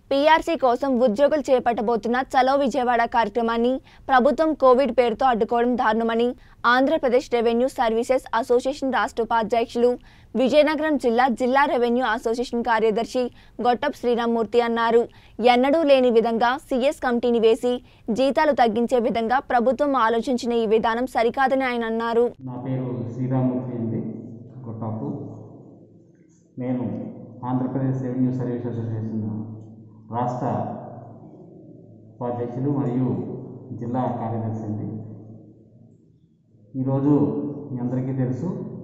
PRC కోసం ఉద్యోగులు చేపట్టబోతున్న చలో విజయవాడ కార్యక్రమాన్ని ప్రభుత్వం కోవిడ్ పేరుతో అడ్డుకోవడం దారుణమని ఆంధ్రప్రదేశ్ రెవెన్యూ సర్వీసెస్ అసోసియేషన్ రాష్ట్ర ఉపాధ్యక్షులు విజయనగరం జిల్లా జిల్లా రెవెన్యూ అసోసియేషన్ కార్యదర్శి గొట్టప్ శ్రీరామ్మూర్తి అన్నారు ఎన్నడూ లేని విధంగా సీఎస్ కమిటీని వేసి జీతాలు తగ్గించే విధంగా ప్రభుత్వం ఆలోచించిన ఈ విధానం సరికాదని ఆయన అన్నారు నా పేరు శ్రీరామూర్తి అండి గొట్టాపు నేను ఆంధ్రప్రదేశ్ రెవెన్యూ సర్వీస్ అసోసియేషన్ రాష్ట్ర ఉపాధ్యక్షులు మరియు జిల్లా కార్యదర్శి అండి ఈరోజు మీ అందరికీ తెలుసు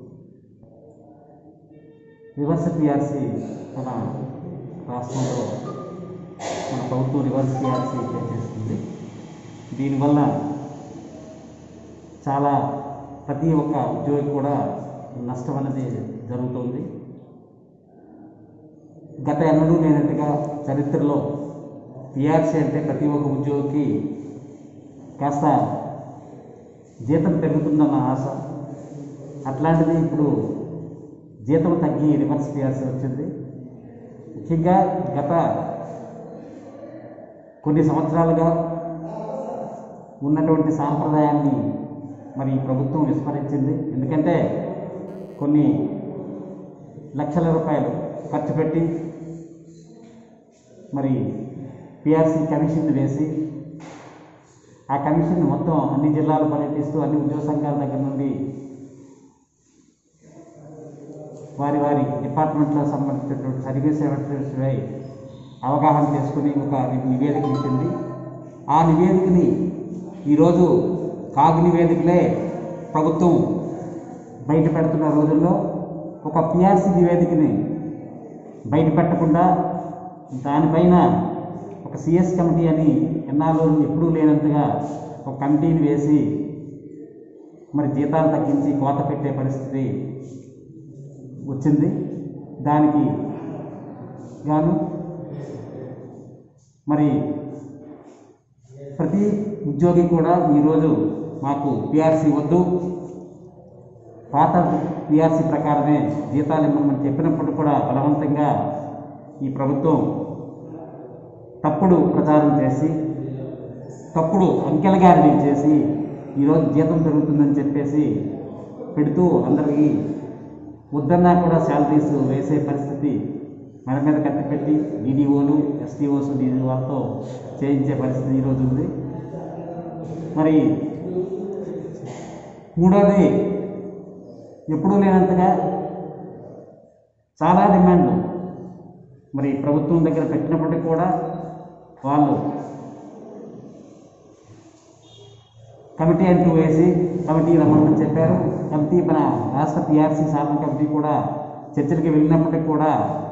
రివర్స్ పిఆర్సీ మన రాష్ట్రంలో మన ప్రభుత్వం రివర్స్ పిఆర్సీ చేస్తుంది దీనివల్ల చాలా ప్రతి ఒక్క ఉద్యోగి కూడా నష్టం అనేది జరుగుతుంది గత ఎన్నడూ లేనట్టుగా చరిత్రలో పిఆర్సీ అంటే ప్రతి ఒక్క ఉద్యోగికి కాస్త జీతం పెరుగుతుందన్న ఆశ అట్లాంటిది ఇప్పుడు జీతం తగ్గి రివర్స్ పిఆర్సీ వచ్చింది ముఖ్యంగా గత కొన్ని సంవత్సరాలుగా ఉన్నటువంటి సాంప్రదాయాన్ని మరి ఈ ప్రభుత్వం విస్మరించింది ఎందుకంటే కొన్ని లక్షల రూపాయలు ఖర్చు పెట్టి మరి పిఆర్సీ కమిషన్ వేసి ఆ కమిషన్ మొత్తం అన్ని జిల్లాలు పర్యటిస్తూ అన్ని ఉద్యోగ సంఘాల దగ్గర నుండి వారి వారి డిపార్ట్మెంట్లో సంబంధించినటువంటి సర్వీస్ సెక్రటరీస్పై అవగాహన చేసుకుని ఒక నివేదిక ఇచ్చింది ఆ నివేదికని ఈరోజు కాగు నివేదికలే ప్రభుత్వం బయట పెడుతున్న రోజుల్లో ఒక పిఆర్సీ నివేదికని బయట పెట్టకుండా దానిపైన ఒక సిఎస్ కమిటీ అని ఎన్నాళ్ళు ఎప్పుడూ లేనంతగా ఒక కమిటీని వేసి మరి జీతాలు తగ్గించి కోత పెట్టే పరిస్థితి వచ్చింది దానికి గాను మరి ప్రతి ఉద్యోగి కూడా ఈరోజు మాకు పిఆర్సీ వద్దు పాత పిఆర్సీ ప్రకారమే జీతాలు ఇవ్వమని చెప్పినప్పుడు కూడా బలవంతంగా ఈ ప్రభుత్వం తప్పుడు ప్రచారం చేసి తప్పుడు అంకెల గారిడీ చేసి ఈరోజు జీతం పెరుగుతుందని చెప్పేసి పెడుతూ అందరికీ వద్దన్నా కూడా శాలరీస్ వేసే పరిస్థితి మన మీద కట్టిపెట్టి డీడీఓలు ఎస్టీఓస్ డీడీ వాళ్ళతో చేయించే పరిస్థితి ఈరోజు ఉంది మరి మూడోది ఎప్పుడూ లేనంతగా చాలా డిమాండ్లు మరి ప్రభుత్వం దగ్గర పెట్టినప్పటికీ కూడా వాళ్ళు కమిటీ అంటూ వేసి కమిటీ రమ్మని చెప్పారు కమిటీ మన రాష్ట్ర పిఆర్సీ సాధన కమిటీ కూడా చర్చలకి వెళ్ళినప్పటికీ కూడా